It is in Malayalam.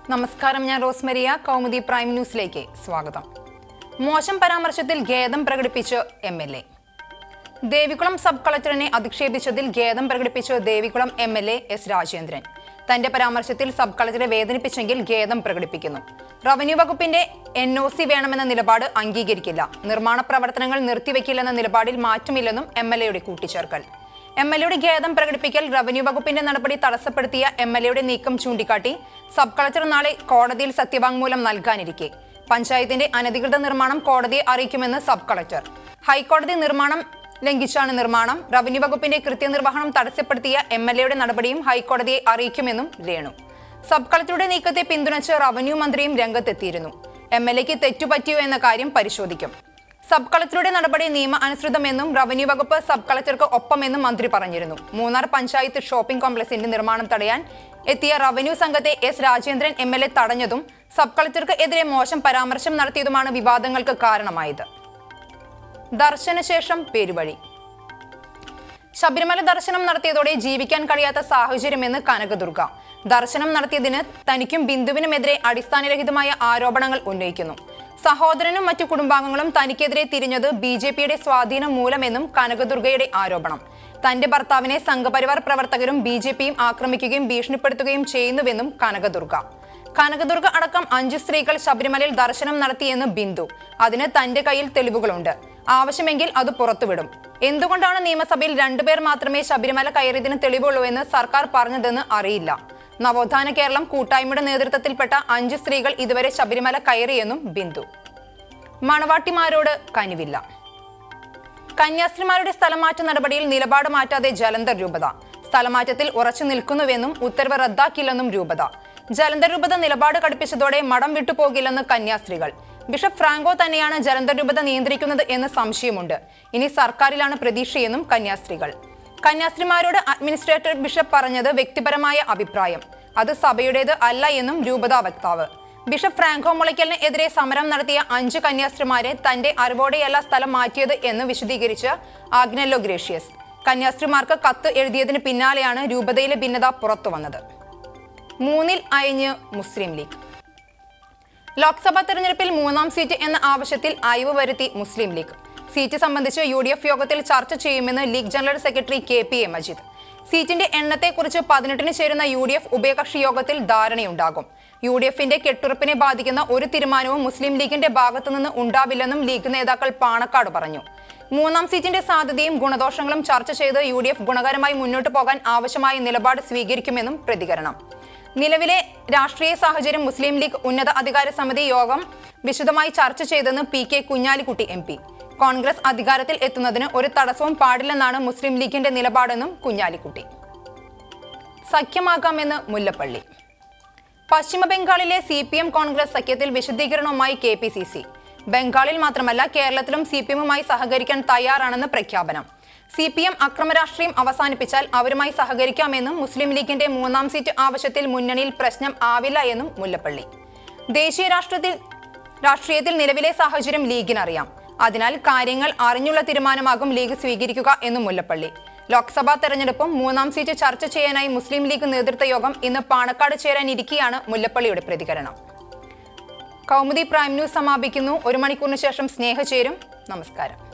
നമസ്കാരം ഞാൻ റോസ്മരിയ കൗമുദി പ്രൈം ന്യൂസിലേക്ക് സ്വാഗതം മോശം പരാമർശത്തിൽ ഖേദം പ്രകടിപ്പിച്ച് M L A Devikulam sub കളക്ടറിനെ അധിക്ഷേപിച്ചതിൽ ഖേദം പ്രകടിപ്പിച്ച് Devikulam M L A S Rajendran തന്റെ പരാമർശത്തിൽ സബ് കളക്ടറെ വേദനിപ്പിച്ചെങ്കിൽ ഖേദം പ്രകടിപ്പിക്കുന്നു റവന്യൂ വകുപ്പിന്റെ എൻ ഒ സി വേണമെന്ന നിലപാട് അംഗീകരിക്കില്ല നിർമ്മാണ പ്രവർത്തനങ്ങൾ നിർത്തിവെക്കില്ലെന്ന നിലപാടിൽ മാറ്റമില്ലെന്നും എം എൽ എയുടെ കൂട്ടിച്ചേർക്കൽ എം എൽ എയുടെ ഖേദം പ്രകടിപ്പിക്കൽ റവന്യൂ വകുപ്പിന്റെ നടപടി തടസ്സപ്പെടുത്തിയ എം എൽ എയുടെ നീക്കം ചൂണ്ടിക്കാട്ടി സബ് കളക്ടർ നാളെ കോടതിയിൽ സത്യവാങ്മൂലം നൽകാനിരിക്കെ പഞ്ചായത്തിന്റെ അനധികൃത നിർമ്മാണം കോടതിയെ അറിയിക്കുമെന്ന് സബ് കളക്ടർ ഹൈക്കോടതി നിർമ്മാണം ലംഘിച്ചാണ് നിർമ്മാണം റവന്യൂ വകുപ്പിന്റെ കൃത്യനിർവഹണം തടസ്സപ്പെടുത്തിയ എം എൽ എയുടെ നടപടിയും ഹൈക്കോടതിയെ അറിയിക്കുമെന്നും രേണു സബ് കളക്ടറുടെ നീക്കത്തെ പിന്തുണച്ച് റവന്യൂ മന്ത്രിയും രംഗത്തെത്തിയിരുന്നു എം എൽ എക്ക് തെറ്റുപറ്റിയോ എന്ന കാര്യം പരിശോധിക്കും സബ് കളക്ടറുടെ നടപടി നിയമ അനുസൃതമെന്നും റവന്യൂ വകുപ്പ് സബ് കളക്ടർക്ക് ഒപ്പമെന്നും മന്ത്രി പറഞ്ഞിരുന്നു മൂന്നാർ പഞ്ചായത്ത് ഷോപ്പിംഗ് കോംപ്ലക്സിന്റെ നിർമ്മാണം തടയാൻ എത്തിയ റവന്യൂ സംഘത്തെ S Rajendran M L A തടഞ്ഞതും സബ് കളക്ടർക്ക് എതിരെ മോശം പരാമർശം നടത്തിയതുമാണ് വിവാദങ്ങൾക്ക് കാരണമായത് ദർശനശേഷം പേരുവഴി ശബരിമല ദർശനം നടത്തിയതോടെ ജീവിക്കാൻ കഴിയാത്ത സാഹചര്യമെന്ന് കനകദുർഗ ദർശനം നടത്തിയതിന് തനിക്കും ബിന്ദുവിനുമെതിരെ അടിസ്ഥാനരഹിതമായ ആരോപണങ്ങൾ ഉന്നയിക്കുന്നു സഹോദരനും മറ്റു കുടുംബാംഗങ്ങളും തനിക്കെതിരെ തിരിഞ്ഞത് ബി ജെ പിയുടെ സ്വാധീനം മൂലമെന്നും കനകദുർഗയുടെ ആരോപണം തന്റെ ഭർത്താവിനെ സംഘപരിവാർ പ്രവർത്തകരും ബി ജെ പിയും ആക്രമിക്കുകയും ഭീഷണിപ്പെടുത്തുകയും ചെയ്യുന്നുവെന്നും കനകദുർഗ കനകദുർഗ അടക്കം അഞ്ചു സ്ത്രീകൾ ശബരിമലയിൽ ദർശനം നടത്തിയെന്ന് ബിന്ദു അതിന് തന്റെ കയ്യിൽ തെളിവുകളുണ്ട് ആവശ്യമെങ്കിൽ അത് പുറത്തുവിടും എന്തുകൊണ്ടാണ് നിയമസഭയിൽ രണ്ടുപേർ മാത്രമേ ശബരിമല കയറിയതിന് തെളിവുള്ളൂ എന്ന് സർക്കാർ പറഞ്ഞതെന്ന് അറിയില്ല നവോത്ഥാന കേരളം കൂട്ടായ്മയുടെ നേതൃത്വത്തിൽപ്പെട്ട അഞ്ച് സ്ത്രീകൾ ഇതുവരെ ശബരിമല കയറിയെന്നും ബിന്ദു മണവാട്ടിമാരോട് കനിവില്ല കന്യാസ്ത്രീമാരുടെ സ്ഥലമാറ്റ നടപടിയിൽ നിലപാട് മാറ്റാതെ ജലന്ധർ രൂപത സ്ഥലമാറ്റത്തിൽ ഉറച്ചു നിൽക്കുന്നുവെന്നും ഉത്തരവ് റദ്ദാക്കില്ലെന്നും രൂപത ജലന്ധർ രൂപത നിലപാട് കടുപ്പിച്ചതോടെ മഠം വിട്ടുപോകില്ലെന്ന് കന്യാസ്ത്രീകൾ ബിഷപ്പ് ഫ്രാങ്കോ തന്നെയാണ് ജലന്ധർ രൂപത നിയന്ത്രിക്കുന്നത് എന്ന് സംശയമുണ്ട് ഇനി സർക്കാരിലാണ് പ്രതീക്ഷയെന്നും കന്യാസ്ത്രീകൾ കന്യാസ്ത്രീമാരോട് അഡ്മിനിസ്ട്രേറ്റർ ബിഷപ്പ് പറഞ്ഞത് വ്യക്തിപരമായ അഭിപ്രായം അത് സഭയുടേത് അല്ല എന്നും രൂപതാ വക്താവ് ബിഷപ്പ് ഫ്രാങ്കോ മുളയ്ക്കലിന് എതിരെ സമരം നടത്തിയ അഞ്ച് കന്യാസ്ത്രീമാരെ തന്റെ അറിവോടെയല്ല സ്ഥലം മാറ്റിയത് എന്ന് വിശദീകരിച്ച് ആഗ്നല്ലോ ഗ്രേഷ്യസ് കന്യാസ്ത്രീമാർക്ക് കത്ത് എഴുതിയതിന് പിന്നാലെയാണ് രൂപതയിലെ ഭിന്നത പുറത്തു വന്നത് മൂന്നിൽ അയഞ്ഞ് മുസ്ലിം ലീഗ് ലോക്സഭാ തെരഞ്ഞെടുപ്പിൽ മൂന്നാം സീറ്റ് എന്ന ആവശ്യത്തിൽ അയവ് വരുത്തി മുസ്ലിം ലീഗ് സീറ്റ് സംബന്ധിച്ച് യു ഡി എഫ് യോഗത്തിൽ ചർച്ച ചെയ്യുമെന്ന് League general secretary K P A Majeed സീറ്റിന്റെ എണ്ണത്തെക്കുറിച്ച് പതിനെട്ടിന് ചേരുന്ന യു ഡി എഫ് ഉഭയകക്ഷി യോഗത്തിൽ ധാരണയുണ്ടാകും യു ഡി എഫിന്റെ കെട്ടുറപ്പിനെ ബാധിക്കുന്ന ഒരു തീരുമാനവും മുസ്ലിം ലീഗിന്റെ ഭാഗത്തുനിന്ന് ഉണ്ടാവില്ലെന്നും ലീഗ് നേതാക്കൾ പാണക്കാട് പറഞ്ഞു മൂന്നാം സീറ്റിന്റെ സാധ്യതയും ഗുണദോഷങ്ങളും ചർച്ച ചെയ്ത് യു ഡി എഫ് ഗുണകരമായി മുന്നോട്ട് പോകാൻ ആവശ്യമായ നിലപാട് സ്വീകരിക്കുമെന്നും പ്രതികരണം നിലവിലെ രാഷ്ട്രീയ സാഹചര്യം മുസ്ലിം ലീഗ് ഉന്നത അധികാര സമിതി യോഗം വിശദമായി ചർച്ച ചെയ്തെന്ന് P K Kunhalikutty M P Congress അധികാരത്തിൽ എത്തുന്നതിന് ഒരു തടസ്സവും പാടില്ലെന്നാണ് മുസ്ലിം ലീഗിന്റെ നിലപാടെന്നും കുഞ്ഞാലിക്കുട്ടി സഖ്യമാകാമെന്ന് മുല്ലപ്പള്ളി പശ്ചിമ ബംഗാളിലെ സി പി എം കോൺഗ്രസ് സഖ്യത്തിൽ വിശദീകരണവുമായി കെ പി സി സി ബംഗാളിൽ മാത്രമല്ല കേരളത്തിലും സി പി എമ്മുമായി സഹകരിക്കാൻ തയ്യാറാണെന്ന് പ്രഖ്യാപനം സി പി എം അക്രമരാഷ്ട്രീയം അവസാനിപ്പിച്ചാൽ അവരുമായി സഹകരിക്കാമെന്നും മുസ്ലിം ലീഗിന്റെ മൂന്നാം സീറ്റ് ആവശ്യത്തിൽ മുന്നണിയിൽ പ്രശ്നം ആവില്ല എന്നും മുല്ലപ്പള്ളി ദേശീയ രാഷ്ട്രത്തിൽ രാഷ്ട്രീയത്തിൽ നിലവിലെ സാഹചര്യം ലീഗിനറിയാം അതിനാൽ കാര്യങ്ങൾ അറിഞ്ഞുള്ള തീരുമാനമാകും ലീഗ് സ്വീകരിക്കുക എന്നും മുല്ലപ്പള്ളി ലോക്സഭാ തെരഞ്ഞെടുപ്പും മൂന്നാം സീറ്റ് ചർച്ച ചെയ്യാനായി മുസ്ലിം ലീഗ് നേതൃത്വ യോഗം ഇന്ന് പാണക്കാട് ചേരാനിരിക്കെയാണ് മുല്ലപ്പള്ളിയുടെ പ്രതികരണം കൗമുദി പ്രൈം ന്യൂസ് സമാപിക്കുന്നു ഒരു മണിക്കൂറിന് ശേഷം സ്നേഹ ചേരും നമസ്കാരം